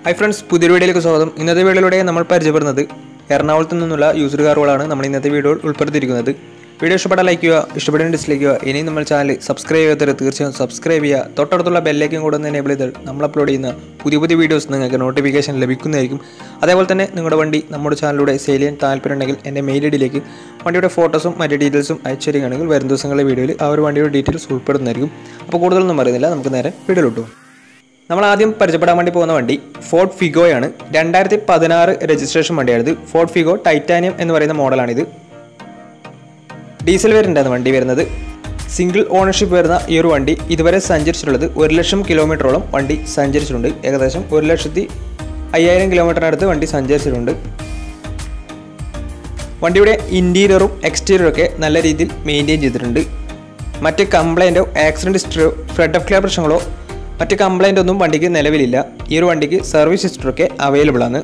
hi friends പുതിയൊരു വീഡിയോയിലേക്ക് സ്വാഗതം ഇന്നത്തെ വീഡിയോയിലൂടെ നമ്മൾ പരിചയപ്പെടുന്നത് എറണാകുളത്ത് നിന്നുള്ള യൂസർ കാറുകളാണ് നമ്മൾ ഇന്നത്തെ വീഡിയോയിൽ ഉൾപ്പെടുത്തിയിരിക്കുന്നത് വീഡിയോ ഇഷ്ടപ്പെട്ടാൽ ലൈക്ക് ചെയ്യുക ഇഷ്ടപ്പെട്ടാൽ ഡിസ്ലൈക്ക് ചെയ്യുക ഇനിയും നമ്മൾ ചാനൽ സബ്സ്ക്രൈബ് ചെയ്യാത്തവർ തീർച്ചയായും സബ്സ്ക്രൈബ് ചെയ്യുക തൊട്ടടുത്തുള്ള ബെല്ലേക്കും കൂടെ ഒന്ന് എനേബിൾ ചെയ്താൽ നമ്മൾ അപ്ലോഡ് ചെയ്യുന്ന പുതിയ പുതിയ വീഡിയോസ് നിങ്ങൾക്ക് നോട്ടിഫിക്കേഷൻ ലഭിക്കുന്നതായിരിക്കും അതേപോലെ തന്നെ നിങ്ങളുടെ വണ്ടി നമ്മുടെ ചാനലിലൂടെ സെയിൽ ചെയ്യാൻ താല്പര്യമുണ്ടെങ്കിൽ എൻ്റെ മെയിൽ ഐ ഡിയിലേക്ക് വണ്ടിയുടെ ഫോട്ടോസും മറ്റ് ഡീറ്റെയിൽസും അയച്ചു തരികയാണെങ്കിൽ വരും ദിവസങ്ങളിലെ വീഡിയോയിൽ ആ ഒരു വണ്ടിയുടെ ഡീറ്റെയിൽസ് ഉൾപ്പെടുന്നതായിരിക്കും അപ്പോൾ കൂടുതലൊന്നും പറയുന്നില്ല നമുക്ക് നേരെ വീഡിയോയിലോട്ടു നമ്മൾ ആദ്യം പരിചയപ്പെടാൻ വേണ്ടി പോകുന്ന വണ്ടി ഫോർഡ് ഫിഗോയാണ് രണ്ടായിരത്തി പതിനാറ് രജിസ്ട്രേഷൻ വണ്ടിയാണിത് ഫോർഡ് ഫിഗോ ടൈറ്റാനിയം എന്ന് പറയുന്ന മോഡലാണിത് ഡീസൽ വേരിയൻ്റാണ് വണ്ടി വരുന്നത് സിംഗിൾ ഓണർഷിപ്പ് വരുന്ന ഈ ഒരു വണ്ടി ഇതുവരെ സഞ്ചരിച്ചിട്ടുള്ളത് ഒരു ലക്ഷം കിലോമീറ്ററോളം വണ്ടി സഞ്ചരിച്ചിട്ടുണ്ട് ഏകദേശം ഒരു ലക്ഷത്തി അയ്യായിരം കിലോമീറ്ററിനടുത്ത് വണ്ടി സഞ്ചരിച്ചിട്ടുണ്ട് വണ്ടിയുടെ ഇൻറ്റീരിയറും എക്സ്റ്റീരിയറും ഒക്കെ നല്ല രീതിയിൽ മെയിൻറ്റെയിൻ ചെയ്തിട്ടുണ്ട് മറ്റ് കംപ്ലൈൻറ്റോ ആക്സിഡൻറ്റ് ഹിസ്റ്ററിയോ ഫ്ലഡ് ഓഫ് ക്ലിയർ പ്രശ്നങ്ങളോ മറ്റ് കംപ്ലൈൻ്റ് ഒന്നും വണ്ടിക്ക് നിലവിലില്ല ഈ ഒരു വണ്ടിക്ക് സർവീസ് ഹിസ്റ്ററൊക്കെ അവൈലബിൾ ആണ്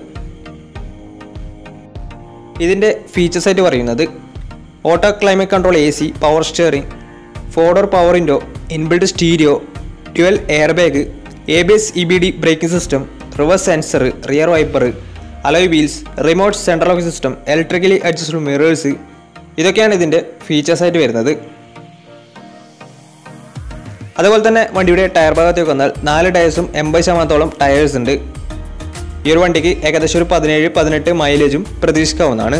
ഇതിൻ്റെ ഫീച്ചേഴ്സ് ആയിട്ട് പറയുന്നത് auto climate control A C power steering four door power window inbuilt stereo dual air bag A B S E B D braking system reverse sensor rear wiper alloy wheels remote central lock system electrically adjusted mirrors ഇതൊക്കെയാണ് ഇതിൻ്റെ features ആയിട്ട് വരുന്നത് അതുപോലെ തന്നെ വണ്ടിയുടെ tyre ഭാഗത്തേക്ക് വന്നാൽ നാല് ടയേഴ്സും എൺപത് ശതമാനത്തോളം ടയേഴ്സ് ഉണ്ട് ഈ ഒരു വണ്ടിക്ക് ഏകദേശം ഒരു പതിനേഴ് പതിനെട്ട് മൈലേജും പ്രതീക്ഷിക്കാവുന്നതാണ്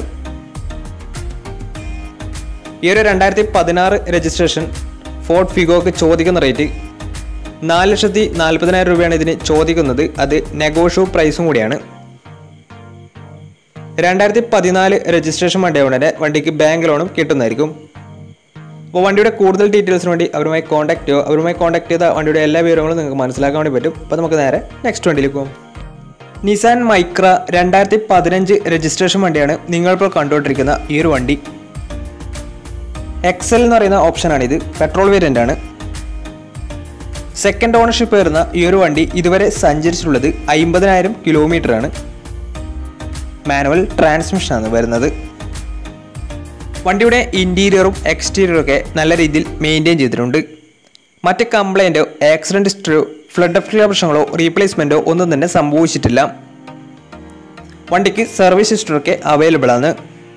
ഈ ഒരു രണ്ടായിരത്തി പതിനാറ് രജിസ്ട്രേഷൻ ഫോർഡ് ഫിഗോക്ക് ചോദിക്കുന്ന റേറ്റ് നാല് ലക്ഷത്തി നാൽപ്പതിനായിരം രൂപയാണ് ഇതിന് ചോദിക്കുന്നത് അത് നെഗോഷ്യോ പ്രൈസും കൂടിയാണ് രണ്ടായിരത്തി പതിനാല് രജിസ്ട്രേഷൻ വണ്ടിയാവുന്നതിന് വണ്ടിക്ക് ബാങ്ക് ലോണും കിട്ടുന്നതായിരിക്കും അപ്പോൾ വണ്ടിയുടെ കൂടുതൽ ഡീറ്റെയിൽസിന് വേണ്ടി അവരുമായി കോൺടാക്ട് ചെയ്യുക അവരുമായി കോൺടാക്ട് ചെയ്ത വണ്ടിയുടെ എല്ലാ വിവരങ്ങളും നിങ്ങൾക്ക് മനസ്സിലാക്കാൻ വേണ്ടി പറ്റും അപ്പോൾ നമുക്ക് നേരെ നെക്സ്റ്റ് വണ്ടിയിലേക്ക് പോകും നിസാൻ മൈക്ര രണ്ടായിരത്തി പതിനഞ്ച് രജിസ്ട്രേഷൻ വണ്ടിയാണ് നിങ്ങളിപ്പോൾ കണ്ടുകൊണ്ടിരിക്കുന്ന ഈ ഒരു വണ്ടി എക്സൽ എന്ന് പറയുന്ന ഓപ്ഷനാണിത് പെട്രോൾ വേരിയൻ്റ് ആണ് സെക്കൻഡ് ഓണർഷിപ്പ് വരുന്ന ഈ ഒരു വണ്ടി ഇതുവരെ സഞ്ചരിച്ചിട്ടുള്ളത് അമ്പതിനായിരം കിലോമീറ്റർ ആണ് മാനുവൽ ട്രാൻസ്മിഷനാണ് വരുന്നത് വണ്ടിയുടെ ഇൻറ്റീരിയറും എക്സ്റ്റീരിയറും ഒക്കെ നല്ല രീതിയിൽ മെയിൻറ്റെയിൻ ചെയ്തിട്ടുണ്ട് മറ്റ് കംപ്ലൈൻറ്റോ ആക്സിഡൻറ്റ് ഹിസ്റ്ററിയോ ഫ്ലഡ് ഓഫ് ക്ലിയർ പ്രശ്നങ്ങളോ റീപ്ലേസ്മെൻറ്റോ ഒന്നും തന്നെ സംഭവിച്ചിട്ടില്ല വണ്ടിക്ക് സർവീസ് ഹിസ്റ്ററൊക്കെ അവൈലബിൾ ആണ്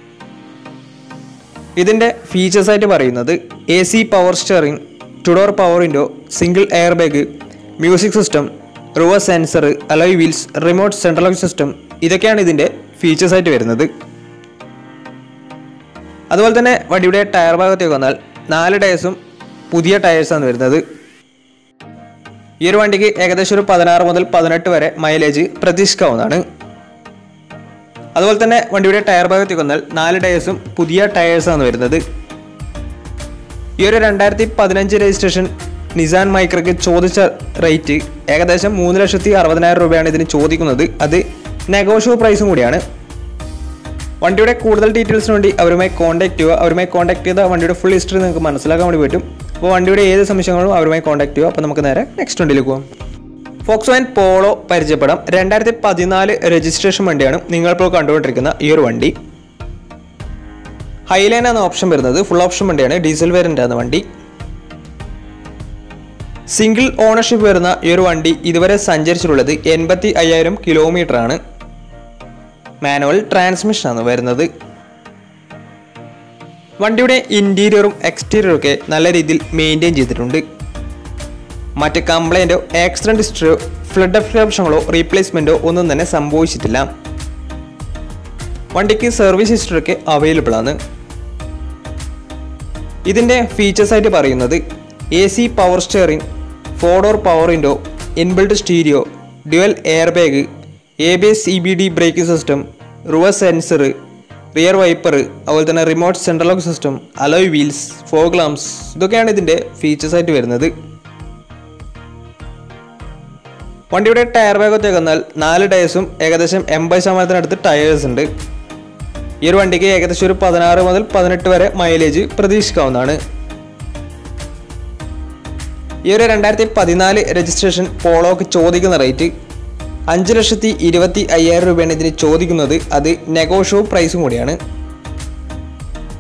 ഇതിൻ്റെ ഫീച്ചേഴ്സ് ആയിട്ട് പറയുന്നത് A C power steering two door power window single air bag music system reverse sensor alloy wheels remote central lock system ഇതൊക്കെയാണ് ഇതിൻ്റെ ഫീച്ചേഴ്സ് ആയിട്ട് വരുന്നത് അതുപോലെ തന്നെ വണ്ടിയുടെ ടയർ ഭാഗത്തേക്ക് വന്നാൽ നാല് ടയേഴ്സും പുതിയ ടയേഴ്സാണ് വരുന്നത് ഈ ഒരു വണ്ടിക്ക് ഏകദേശം ഒരു പതിനാറ് മുതൽ പതിനെട്ട് വരെ മൈലേജ് പ്രതീക്ഷിക്കാവുന്നതാണ് അതുപോലെ തന്നെ വണ്ടിയുടെ ടയർ ഭാഗത്തേക്ക് വന്നാൽ നാല് ടയേഴ്സും പുതിയ ടയേഴ്സാണ് വരുന്നത് ഈ ഒരു രണ്ടായിരത്തി പതിനഞ്ച് രജിസ്ട്രേഷൻ നിസാൻ മൈക്രയ്ക്ക് ചോദിച്ച റേറ്റ് ഏകദേശം മൂന്ന് ലക്ഷത്തി അറുപതിനായിരം രൂപയാണ് ഇതിന് ചോദിക്കുന്നത് അത് നെഗോഷ്യോ പ്രൈസും കൂടിയാണ് വണ്ടിയുടെ കൂടുതൽ ഡീറ്റെയിൽസിന് വേണ്ടി അവരുമായി കോൺടാക്ട് ചെയ്യുക അവരുമായി കോൺടാക്ട് ചെയ്ത വണ്ടിയുടെ ഫുൾ ഹിസ്റ്ററി നിങ്ങൾക്ക് മനസ്സിലാക്കാൻ വേണ്ടി പറ്റും അപ്പോൾ വണ്ടിയുടെ ഏത് സംശയങ്ങളും അവരുമായി കോൺടാക്ട് ചെയ്യുക അപ്പോൾ നമുക്ക് നേരെ നെക്സ്റ്റ് വണ്ടിയിലേക്ക് പോകാം ഫോക്സ് വാൻ പോളോ പരിചയപ്പെടാം രണ്ടായിരത്തി പതിനാല് രജിസ്ട്രേഷൻ വണ്ടിയാണ് നിങ്ങളിപ്പോൾ കണ്ടുകൊണ്ടിരിക്കുന്ന ഈ ഒരു വണ്ടി ഹൈലൈൻ എന്ന ഓപ്ഷൻ വരുന്നത് ഫുൾ ഓപ്ഷൻ വണ്ടിയാണ് ഡീസൽ വേരിയൻ്റ് ആണ് വണ്ടി സിംഗിൾ ഓണർഷിപ്പ് വരുന്ന ഈ ഒരു വണ്ടി ഇതുവരെ സഞ്ചരിച്ചിട്ടുള്ളത് എൺപത്തി അയ്യായിരം കിലോമീറ്റർ ആണ് മാനുവൽ ട്രാൻസ്മിഷൻ ആണ് വരുന്നത് വണ്ടിയുടെ ഇൻറ്റീരിയറും എക്സ്റ്റീരിയറും ഒക്കെ നല്ല രീതിയിൽ മെയിൻറ്റെയിൻ ചെയ്തിട്ടുണ്ട് മറ്റ് കംപ്ലൈൻറ്റോ ആക്സിഡൻറ്റ് ഹിസ്റ്ററിയോ ഫ്ലഡ് ഓഫ് പ്രശ്നങ്ങളോ റീപ്ലേസ്മെൻറ്റോ ഒന്നും തന്നെ സംഭവിച്ചിട്ടില്ല വണ്ടിക്ക് സർവീസ് ഹിസ്റ്ററൊക്കെ അവൈലബിൾ ആണ് ഇതിൻ്റെ ഫീച്ചേഴ്സ് ആയിട്ട് പറയുന്നത് A C power steering four door power window inbuilt stereo dual air bag A B S E B D braking system reverse sensor rear wiper അതുപോലെ തന്നെ remote central lock system alloy wheels fog lamps ഇതൊക്കെയാണ് ഇതിൻ്റെ features ആയിട്ട് വരുന്നത് വണ്ടിയുടെ tyre ഭാഗത്തേക്ക് വന്നാൽ നാല് ടയേഴ്സും ഏകദേശം എൺപത് ശതമാനത്തിനടുത്ത് ടയേഴ്സ് ഉണ്ട് ഈ ഒരു വണ്ടിക്ക് ഏകദേശം ഒരു പതിനാറ് മുതൽ പതിനെട്ട് വരെ മൈലേജ് പ്രതീക്ഷിക്കാവുന്നതാണ് ഈ ഒരു രണ്ടായിരത്തി പതിനാല് രജിസ്ട്രേഷൻ പോളോക്ക് ചോദിക്കുന്ന റേറ്റ് അഞ്ച് ലക്ഷത്തി ഇരുപത്തി അയ്യായിരം രൂപയാണ് ഇതിന് ചോദിക്കുന്നത് അത് നെഗോഷ്യോ പ്രൈസും കൂടിയാണ്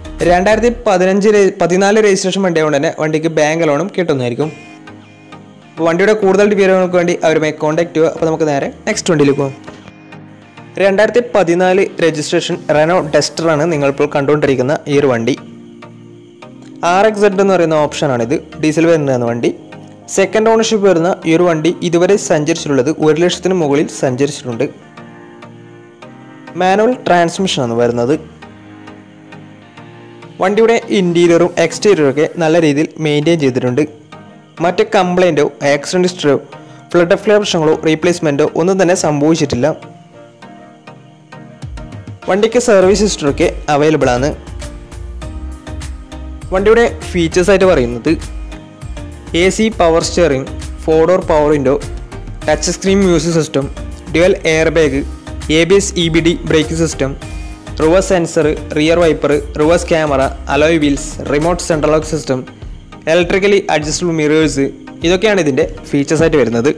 രണ്ടായിരത്തി പതിനഞ്ച് പതിനാല് രജിസ്ട്രേഷൻ വണ്ടി ആയതുകൊണ്ട് തന്നെ വണ്ടിക്ക് ബാങ്ക് ലോണും കിട്ടുന്നതായിരിക്കും അപ്പോൾ വണ്ടിയുടെ കൂടുതൽ വിവരങ്ങൾക്ക് വേണ്ടി അവരുമായി കോൺടാക്ട് ചെയ്യുക അപ്പോൾ നമുക്ക് നേരെ നെക്സ്റ്റ് വണ്ടിയിലേക്ക് പോകാം രണ്ടായിരത്തി പതിനാല് രജിസ്ട്രേഷൻ റെനോ ഡസ്റ്ററാണ് നിങ്ങളിപ്പോൾ കണ്ടുകൊണ്ടിരിക്കുന്ന ഈ ഒരു വണ്ടി ആർ എക്സ് സെഡ് എന്ന് പറയുന്ന ഓപ്ഷനാണിത് ഡീസൽ വരുന്ന വണ്ടി സെക്കൻഡ് ഓണർഷിപ്പ് വരുന്ന ഈ ഒരു വണ്ടി ഇതുവരെ സഞ്ചരിച്ചിട്ടുള്ളത് ഒരു ലക്ഷത്തിന് മുകളിൽ സഞ്ചരിച്ചിട്ടുണ്ട് മാനുവൽ ട്രാൻസ്മിഷനാണ് വരുന്നത് വണ്ടിയുടെ ഇൻറ്റീരിയറും എക്സ്റ്റീരിയറും ഒക്കെ നല്ല രീതിയിൽ മെയിൻറ്റെയിൻ ചെയ്തിട്ടുണ്ട് മറ്റ് കംപ്ലൈൻറ്റോ ആക്സിഡൻറ്റ് ഹിസ്റ്ററിയോ ഫ്ലഡ് ഫ്ലേ പ്രശ്നങ്ങളോ റീപ്ലേസ്മെൻറ്റോ ഒന്നും തന്നെ സംഭവിച്ചിട്ടില്ല വണ്ടിക്ക് സർവീസ് ഹിസ്റ്ററൊക്കെ അവൈലബിൾ ആണ് വണ്ടിയുടെ ഫീച്ചേഴ്സ് ആയിട്ട് പറയുന്നത് A C power steering four door power window touch screen music system dual air bag A B S E B D braking system reverse sensor rear wiper reverse camera alloy wheels remote central lock system electrically adjustable mirrors ഇതൊക്കെയാണ് ഇതിൻ്റെ features ആയിട്ട് വരുന്നത്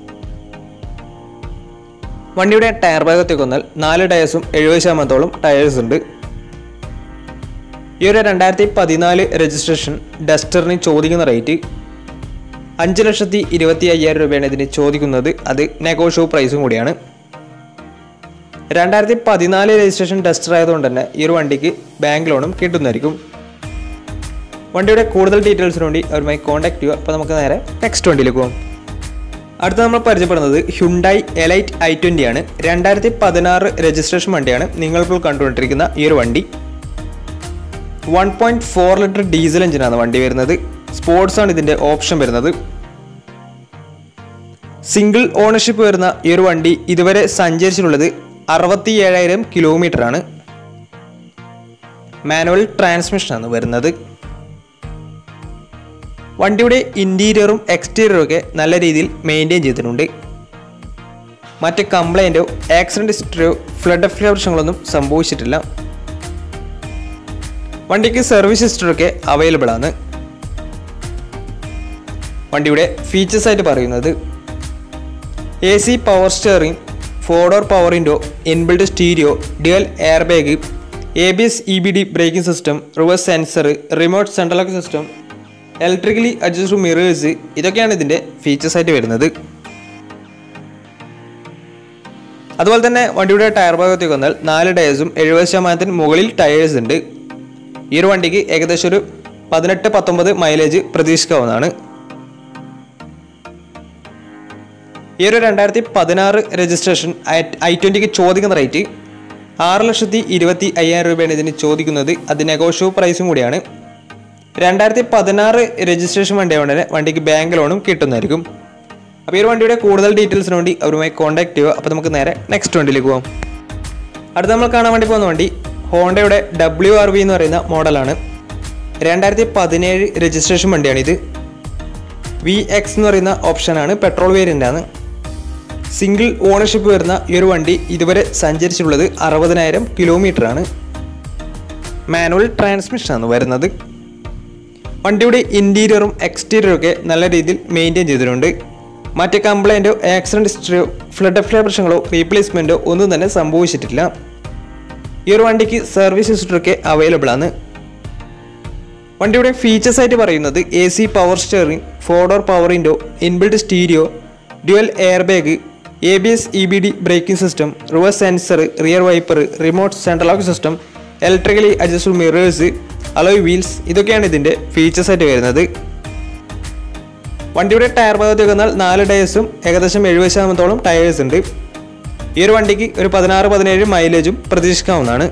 വണ്ടിയുടെ tyre ഭാഗത്തേക്ക് വന്നാൽ നാല് ടയേഴ്സും എഴുപത് ശതമാനത്തോളം ടയേഴ്സ് ഉണ്ട് ഈ ഒരു രണ്ടായിരത്തി പതിനാല് രജിസ്ട്രേഷൻ ഡസ്റ്ററിന് ചോദിക്കുന്ന റേറ്റ് അഞ്ച് ലക്ഷത്തി ഇരുപത്തി അയ്യായിരം രൂപയാണ് ഇതിന് ചോദിക്കുന്നത് അത് നെഗോഷ്യോ പ്രൈസും കൂടിയാണ് രണ്ടായിരത്തി പതിനാല് രജിസ്ട്രേഷൻ ഡസ്റ്റർ ആയതുകൊണ്ട് തന്നെ ഈ ഒരു വണ്ടിക്ക് ബാങ്ക് ലോണും കിട്ടുന്നതായിരിക്കും വണ്ടിയുടെ കൂടുതൽ ഡീറ്റെയിൽസിന് വേണ്ടി അവരുമായി കോൺടാക്ട് ചെയ്യുക അപ്പോൾ നമുക്ക് നേരെ നെക്സ്റ്റ് വണ്ടിയിലേക്ക് പോകാം അടുത്ത നമ്മൾ പരിചയപ്പെടുന്നത് ഹ്യുണ്ടായി എലൈറ്റ് ഐ ട്വൻ്റി ആണ് രണ്ടായിരത്തി പതിനാറ് രജിസ്ട്രേഷൻ വണ്ടിയാണ് നിങ്ങളിപ്പോൾ കണ്ടുകൊണ്ടിരിക്കുന്ന ഈ ഒരു വണ്ടി one point four litre diesel എഞ്ചിനാണ് വണ്ടി വരുന്നത് സ്പോർട്സ് ആണ് ഇതിൻ്റെ ഓപ്ഷൻ വരുന്നത് സിംഗിൾ ഓണർഷിപ്പ് വരുന്ന ഈ ഒരു വണ്ടി ഇതുവരെ സഞ്ചരിച്ചിട്ടുള്ളത് അറുപത്തി ഏഴായിരം കിലോമീറ്റർ ആണ് മാനുവൽ ട്രാൻസ്മിഷനാണ് വരുന്നത് വണ്ടിയുടെ ഇൻറ്റീരിയറും എക്സ്റ്റീരിയറും ഒക്കെ നല്ല രീതിയിൽ മെയിൻറ്റെയിൻ ചെയ്തിട്ടുണ്ട് മറ്റ് കംപ്ലൈൻറ്റോ ആക്സിഡൻറ്റ് ഹിസ്റ്ററിയോ ഫ്ലഡ് അഫ്ലേ പ്രശ്നങ്ങളൊന്നും സംഭവിച്ചിട്ടില്ല വണ്ടിക്ക് സർവീസ് ഹിസ്റ്ററൊക്കെ അവൈലബിൾ ആണ് വണ്ടിയുടെ ഫീച്ചേഴ്സ് ആയിട്ട് പറയുന്നത് A C power steering four door power window inbuilt stereo dual air bag A B S E B D braking system reverse sensor remote central lock system electrically adjust mirrors ഇതൊക്കെയാണ് ഇതിൻ്റെ features ആയിട്ട് വരുന്നത് അതുപോലെ തന്നെ വണ്ടിയുടെ tyre ഭാഗത്തേക്ക് വന്നാൽ നാല് ടയേഴ്സും എഴുപത് ശതമാനത്തിന് മുകളിൽ ടയേഴ്സ് ഉണ്ട് ഈ ഒരു വണ്ടിക്ക് ഏകദേശം ഒരു പതിനെട്ട് പത്തൊമ്പത് മൈലേജ് പ്രതീക്ഷിക്കാവുന്നതാണ് ഈ ഒരു രണ്ടായിരത്തി പതിനാറ് രജിസ്ട്രേഷൻ ഐ ട്വൻറ്റിക്ക് ചോദിക്കുന്ന റേറ്റ് ആറ് ലക്ഷത്തി ഇരുപത്തി അയ്യായിരം രൂപയാണ് ഇതിന് ചോദിക്കുന്നത് അത് നെഗോഷ്യോ പ്രൈസും കൂടിയാണ് രണ്ടായിരത്തി പതിനാറ് രജിസ്ട്രേഷൻ വണ്ടി ആയതുകൊണ്ട് തന്നെ വണ്ടിക്ക് ബാങ്ക് ലോണും കിട്ടുന്നതായിരിക്കും അപ്പോൾ ഈ ഒരു വണ്ടിയുടെ കൂടുതൽ ഡീറ്റെയിൽസിന് വേണ്ടി അവരുമായി കോൺടാക്ട് ചെയ്യുക അപ്പോൾ നമുക്ക് നേരെ നെക്സ്റ്റ് വണ്ടിയിലേക്ക് പോകാം അടുത്ത നമ്മൾ കാണാൻ വേണ്ടി പോകുന്ന വണ്ടി ഹോണ്ടയുടെ ഡബ്ല്യു ആർ വി എന്ന് പറയുന്ന മോഡലാണ് രണ്ടായിരത്തി പതിനേഴ് രജിസ്ട്രേഷൻ വണ്ടിയാണിത് വി എക്സ് എന്ന് പറയുന്ന ഓപ്ഷനാണ് പെട്രോൾ വേരിയൻ്റ് ആണ് സിംഗിൾ ഓണർഷിപ്പ് വരുന്ന ഈ ഒരു വണ്ടി ഇതുവരെ സഞ്ചരിച്ചിട്ടുള്ളത് അറുപതിനായിരം കിലോമീറ്റർ ആണ് മാനുവൽ ട്രാൻസ്മിഷനാണ് വരുന്നത് വണ്ടിയുടെ ഇൻറ്റീരിയറും എക്സ്റ്റീരിയറും ഒക്കെ നല്ല രീതിയിൽ മെയിൻറ്റെയിൻ ചെയ്തിട്ടുണ്ട് മറ്റ് കംപ്ലൈൻറ്റോ ആക്സിഡൻറ്റ് ഹിസ്റ്ററിയോ ഫ്ലഡ് ഫ്ലേ പ്രശ്നങ്ങളോ റീപ്ലേസ്മെൻറ്റോ ഒന്നും തന്നെ സംഭവിച്ചിട്ടില്ല ഈ ഒരു വണ്ടിക്ക് സർവീസ് ഹിസ്റ്ററൊക്കെ അവൈലബിൾ ആണ് വണ്ടിയുടെ ഫീച്ചേഴ്സ് ആയിട്ട് പറയുന്നത് A C power steering four door power window inbuilt stereo dual air bag A B S E B D braking system reverse sensor rear wiper remote central lock system electrically adjustable mirrors alloy wheels ഇതൊക്കെയാണ് ഇതിൻ്റെ features ആയിട്ട് വരുന്നത് വണ്ടിയുടെ tyre ഭാഗത്തേക്ക് വന്നാൽ നാല് ടയേഴ്സും ഏകദേശം എഴുപത് ശതമാനത്തോളം ടയേഴ്സ് ഉണ്ട് ഈ ഒരു വണ്ടിക്ക് ഒരു പതിനാറ് പതിനേഴ് മൈലേജും പ്രതീക്ഷിക്കാവുന്നതാണ്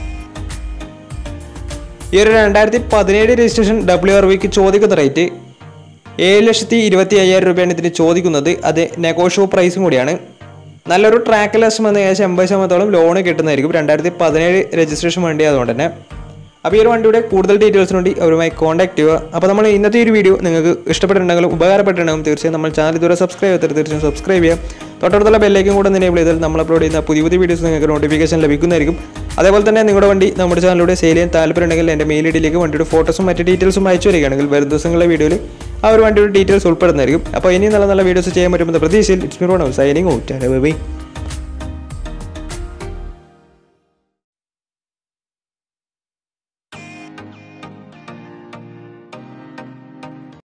ഈ ഒരു രണ്ടായിരത്തി പതിനേഴ് രജിസ്ട്രേഷൻ ഡബ്ല്യു ആർ വിക്ക് ചോദിക്കുന്ന റേറ്റ് ഏഴ് ലക്ഷത്തി ഇരുപത്തി അയ്യായിരം രൂപയാണ് ഇതിന് ചോദിക്കുന്നത് അത് നെഗോഷ്യോ പ്രൈസും കൂടിയാണ് നല്ലൊരു ട്രാക്ക് ലാസ്റ്റ് വന്ന് ഏകദേശം എൺപത് ശതമാനത്തോളം ലോൺ കിട്ടുന്നതായിരിക്കും രണ്ടായിരത്തി പതിനേഴ് രജിസ്ട്രേഷൻ വണ്ടി അതുകൊണ്ട് തന്നെ അപ്പോൾ ഈ ഒരു വണ്ടിയുടെ കൂടുതൽ ഡീറ്റെയിൽസിന് വേണ്ടി അവരുമായി കോൺടാക്ട് ചെയ്യുക അപ്പോൾ നമ്മൾ ഇന്നത്തെ ഒരു വീഡിയോ നിങ്ങൾക്ക് ഇഷ്ടപ്പെട്ടിട്ടുണ്ടെങ്കിലും ഉപകാരപ്പെട്ടിട്ടുണ്ടെങ്കിലും തീർച്ചയായും നമ്മൾ ചാനൽ ഇതുവരെ സബ്സ്ക്രൈബ് ചെയ്തിട്ട് തീർച്ചയായും സബ്സ്ക്രൈബ് ചെയ്യാം തൊട്ടടുത്തുള്ള ബെല്ലേക്കും കൂടെ എനേബിൾ ചെയ്താൽ നമ്മൾ അപ്ലോഡ് ചെയ്യുന്ന പുതിയ പുതിയ വീഡിയോസ് നിങ്ങൾക്ക് നോട്ടിഫിക്കേഷൻ ലഭിക്കുന്നതായിരിക്കും അതേപോലെ തന്നെ നിങ്ങളുടെ വണ്ടി നമ്മുടെ ചാനലിലൂടെ സെയിൽ ചെയ്യാൻ താല്പര്യമുണ്ടെങ്കിൽ എൻ്റെ മെയിൽ ഐഡിയിലേക്ക് വണ്ടിയുടെ ഫോട്ടോസും മറ്റ് ഡീറ്റെയിൽസും അയച്ചു വരികയാണെങ്കിൽ വരും ദിവസങ്ങളിലെ വീഡിയോയിൽ ആ ഒരു വണ്ടിയുടെ ഡീറ്റെയിൽസ് ഉൾപ്പെടുന്നതായിരിക്കും അപ്പോൾ ഇനി നല്ല നല്ല വീഡിയോസ് ചെയ്യാൻ പറ്റുമെന്ന പ്രതീക്ഷയിൽ it's me Ron signing out by